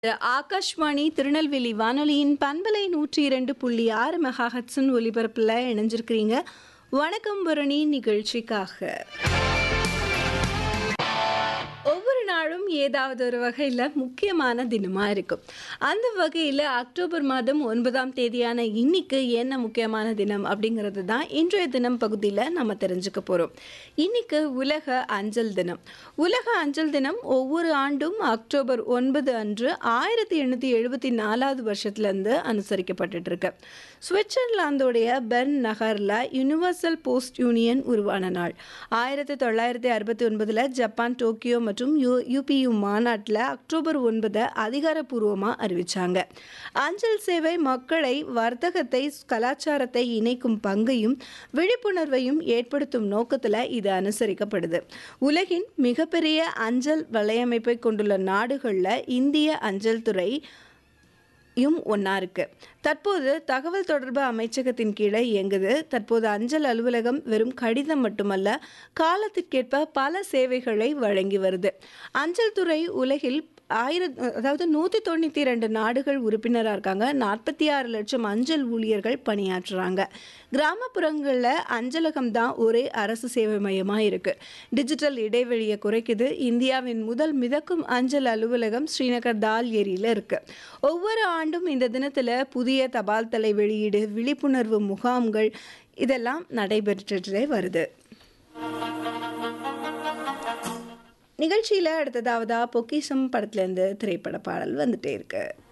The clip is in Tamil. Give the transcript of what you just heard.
ஆகாஷ்வாணி திருநெல்வேலி வானொலியின் பண்பலை நூற்றி இரண்டு புள்ளி ஆறு மெகாஹட்ஸின் ஒலிபரப்பில் இணைஞ்சிருக்கிறீங்க வணக்கம் பரணி நிகழ்ச்சிக்காக ஒவ்வொரு நாளும் ஏதாவது ஒரு வகையில் முக்கியமான தினமாக இருக்கும் அந்த வகையில் அக்டோபர் மாதம் ஒன்பதாம் தேதியான இன்னைக்கு என்ன முக்கியமான தினம் அப்படிங்கிறது தான் இன்றைய தினம் பகுதியில் நம்ம தெரிஞ்சுக்க போகிறோம் இன்னைக்கு உலக அஞ்சல் தினம் உலக அஞ்சல் தினம் ஒவ்வொரு ஆண்டும் அக்டோபர் ஒன்பது அன்று ஆயிரத்தி எண்ணூற்றி எழுபத்தி நாலாவது வருஷத்துலேருந்து அனுசரிக்கப்பட்டுட்டு இருக்கு சுவிட்சர்லாந்தோடைய பெர்ன் நகரில் யுனிவர்சல் போஸ்ட் யூனியன் உருவான நாள் ஆயிரத்தி தொள்ளாயிரத்தி அறுபத்தி ஒன்பதில் ஜப்பான் டோக்கியோ மற்றும் யூ யூபியு மாநாட்டில் அக்டோபர் ஒன்பதை அதிகாரப்பூர்வமாக அறிவித்தாங்க அஞ்சல் சேவை மக்களை வர்த்தகத்தை கலாச்சாரத்தை இணைக்கும் பங்கையும் விழிப்புணர்வையும் ஏற்படுத்தும் நோக்கத்தில் இது அனுசரிக்கப்படுது உலகின் மிகப்பெரிய அஞ்சல் வலையமைப்பை கொண்டுள்ள நாடுகளில் இந்திய அஞ்சல் துறை யும் ஒன்றா இருக்குது தற்போது தகவல் தொடர்பு அமைச்சகத்தின் கீழே இயங்குது தற்போது அஞ்சல் அலுவலகம் வெறும் கடிதம் மட்டுமல்ல காலத்திற்கேற்ப பல சேவைகளை வழங்கி வருது அஞ்சல் துறை உலகில் ஆயிரத் அதாவது நூற்றி தொண்ணூற்றி ரெண்டு நாடுகள் உறுப்பினராக இருக்காங்க நாற்பத்தி ஆறு லட்சம் அஞ்சல் ஊழியர்கள் பணியாற்றுறாங்க கிராமப்புறங்களில் அஞ்சலகம் தான் ஒரே அரசு சேவை மையமாக இருக்குது டிஜிட்டல் இடைவெளியை குறைக்குது இந்தியாவின் முதல் மிதக்கும் அஞ்சல் அலுவலகம் ஸ்ரீநகர் தால் ஏரியில் இருக்குது ஒவ்வொரு ஆண்டும் இந்த தினத்தில் புதிய தபால் தலை வெளியீடு விழிப்புணர்வு முகாம்கள் இதெல்லாம் நடைபெற்றுட்டே வருது நிகழ்ச்சியில் அடுத்ததாவதா பொக்கிஷம் படத்துலேருந்து திரைப்பட பாடல் வந்துட்டே இருக்கு